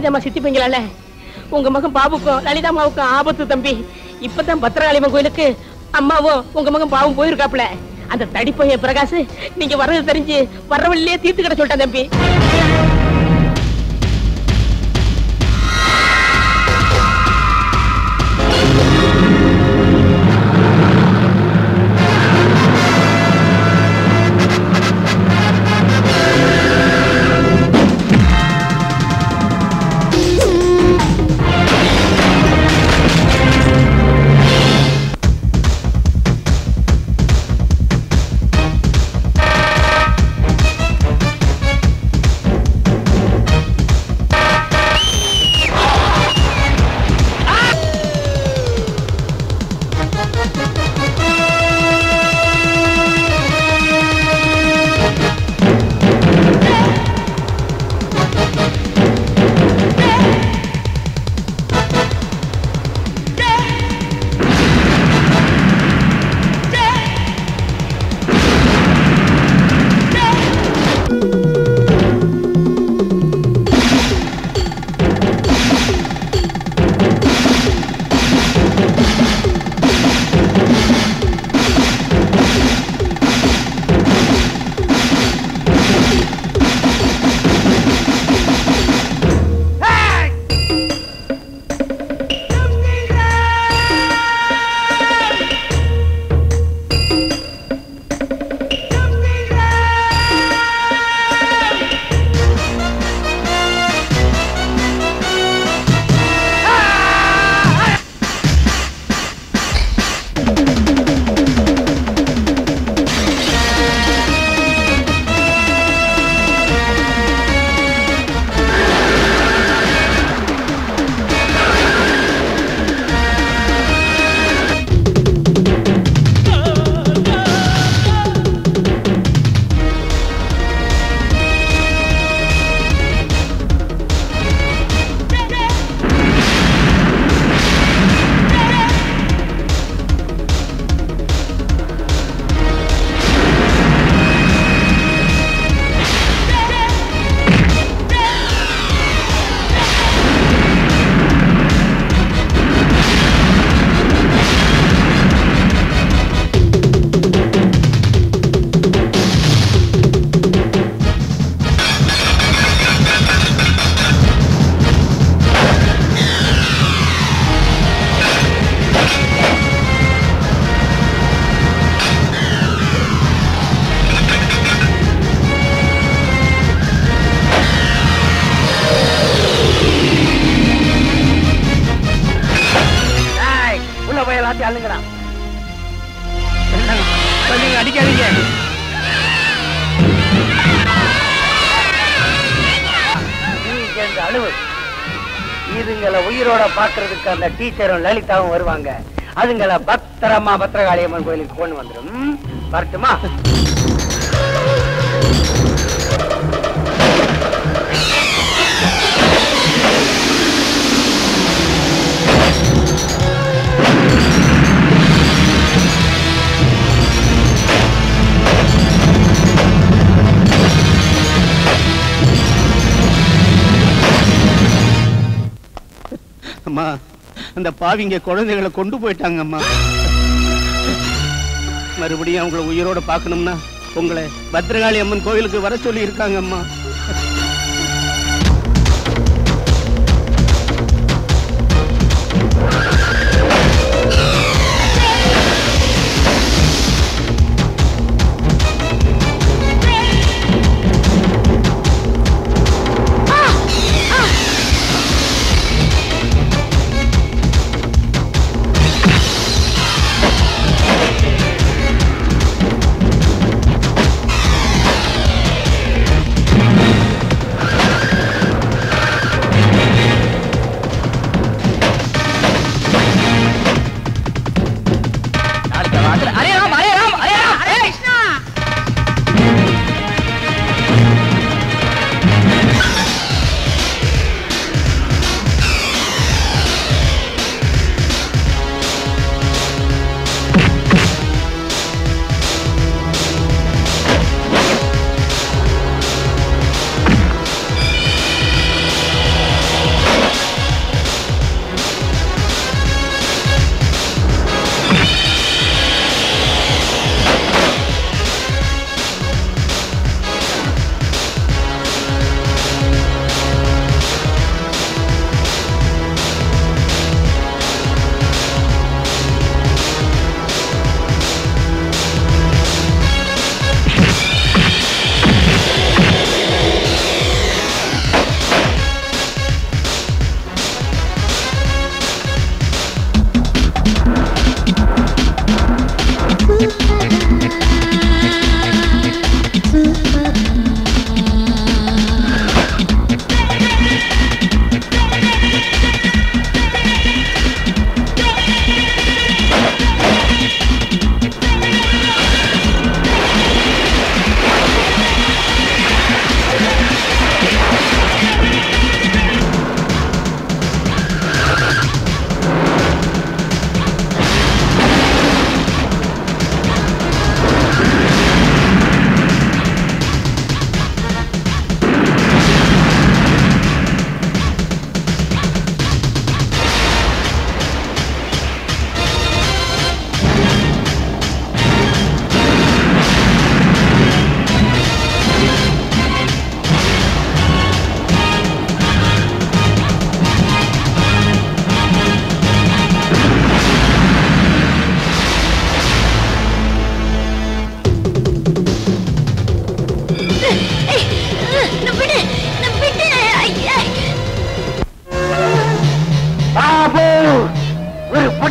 லலிதாம்மா சித்திப்பீங்களால உங்க மகன் பாபுக்கும் லலிதாம்மாவுக்கும் ஆபத்து தம்பி இப்பதான் பத்திரகாளியம்மன் கோயிலுக்கு அம்மாவும் உங்க மகன் பாவும் போயிருக்காப்ல அந்த தடிப்பைய பிரகாஷ் நீங்க வர்றது தெரிஞ்சு வர்ற வழியிலே தீர்த்து கிட சொல்லிட்டேன் தம்பி உள்ள போய் எல்லாத்தையும் அள்ளுங்கடா கொஞ்சம் அடிக்காதீங்க நீங்க இந்த அழுவு இதுங்களை உயிரோட பாக்குறதுக்கு அந்த டீச்சரும் லலிதாவும் வருவாங்க அதுங்களை பத்திரமா பத்திரகாளியம்மன் கோயிலுக்கு கொண்டு வந்துடும் ம்? வரட்டுமா அம்மா அந்த பாவிங்க குழந்தைகளை கொண்டு போயிட்டாங்க அம்மா மறுபடியும் அவங்கள உயிரோட பார்க்கணும்னா உங்களை பத்ரகாளி அம்மன் கோயிலுக்கு வர சொல்லி இருக்காங்க அம்மா ஆ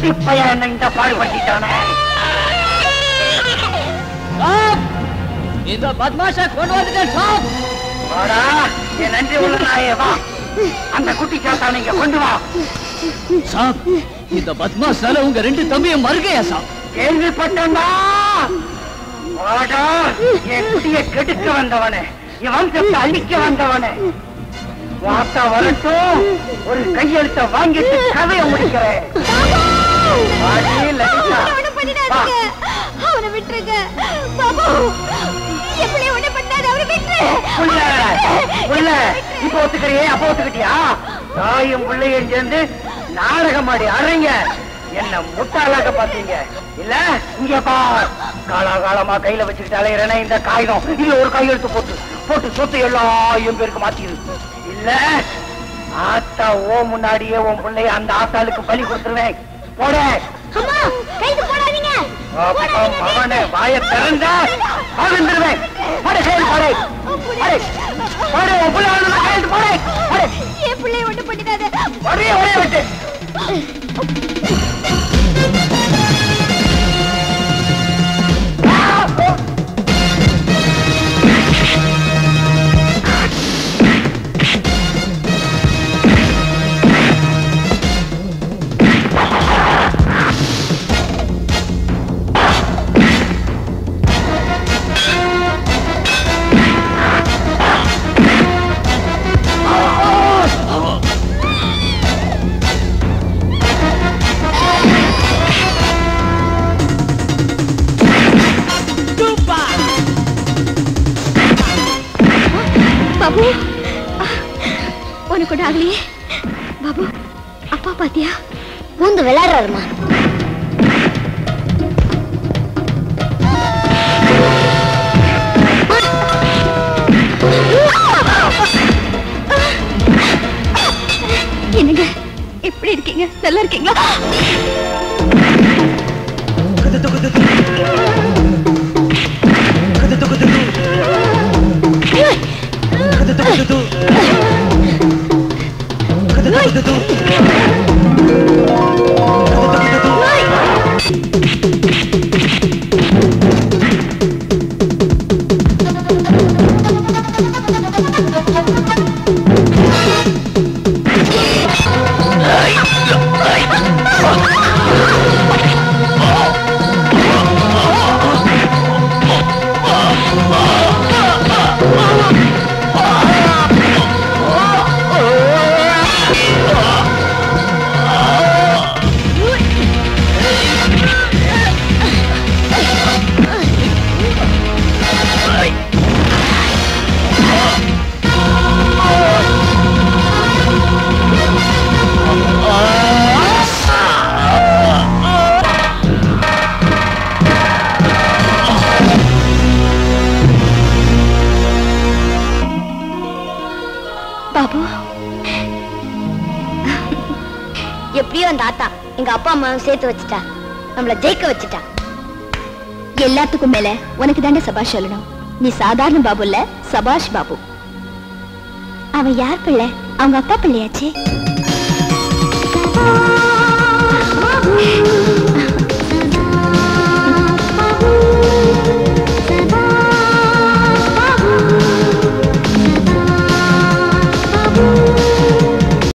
குட்டி பையன் என்ன இந்த பாடுபடுத்திட்டானே இந்த பத்மாஷா கொண்டு வந்துட்டேன் சாப் வாடா என் நன்றி உள்ள நாயே வா அந்த குட்டி சாத்தானை இங்க கொண்டு வா சாப் இந்த பத்மாஷால உங்க ரெண்டு தம்பியும் மறுகையா சாப் கேள்விப்பட்டா வாடா என் குட்டியை கெடுக்க வந்தவனே என் வம்சத்தை அழிக்க வந்தவனே வாத்தா வரட்டும் ஒரு கையெழுத்த வாங்கிட்டு கதையை முடிக்கிறேன் வாடி, லலிதா. ஒண்ணு வா. பண்ணிடாதீங்க அவனை விட்டுருங்க பாபு எப்படி ஒண்ணு பண்ணாத அவரை விட்டுரு புள்ள புள்ள இப்ப ஒத்துக்கிறியே அப்ப ஒத்துக்கிட்டியா தாயும் பிள்ளையும் சேர்ந்து நாடகம் ஆடி அறைங்க என்ன முட்டாளாக்க பாத்தீங்க இல்ல இங்க பா காலாகாலமா கையில வச்சுக்கிட்டு அலையிறேனே இந்த காகிதம் இல்ல ஒரு கையெழுத்து போட்டு போட்டு சொத்து எல்லாம் என் பேருக்கு மாத்திரு இல்ல ஆத்தா ஓ முன்னாடியே உன் பிள்ளைய அந்த ஆத்தாளுக்கு பலி கொடுத்துருவேன் போட அம்மா கைது போடாதீங்க அப்பா மகனே வாய திறந்த பகிர்ந்துருவேன் படை செயல் படை படை படை உன் பிள்ளை வந்து கையெழுத்து போடை படை என் பிள்ளைய ஒண்ணு பண்ணிடாத ஒரே ஒரே விட்டு பாபு உனக்கு ஒண்ணு ஆகலையே பாபு அப்பா பாத்தியா பூந்து விளையாடுறாருமா என்னங்க எப்படி இருக்கீங்க நல்லா இருக்கீங்களா பாபு எப்படியோ அந்த ஆத்தா எங்க அப்பா அம்மாவை சேர்த்து வச்சுட்டா நம்மள ஜெயிக்க வச்சுட்டா எல்லாத்துக்கும் மேல உனக்கு தாண்டா சபாஷ் சொல்லணும் நீ சாதாரண பாபு இல்ல சபாஷ் பாபு அவன் யார் பிள்ளை அவங்க அப்பா பிள்ளையாச்சே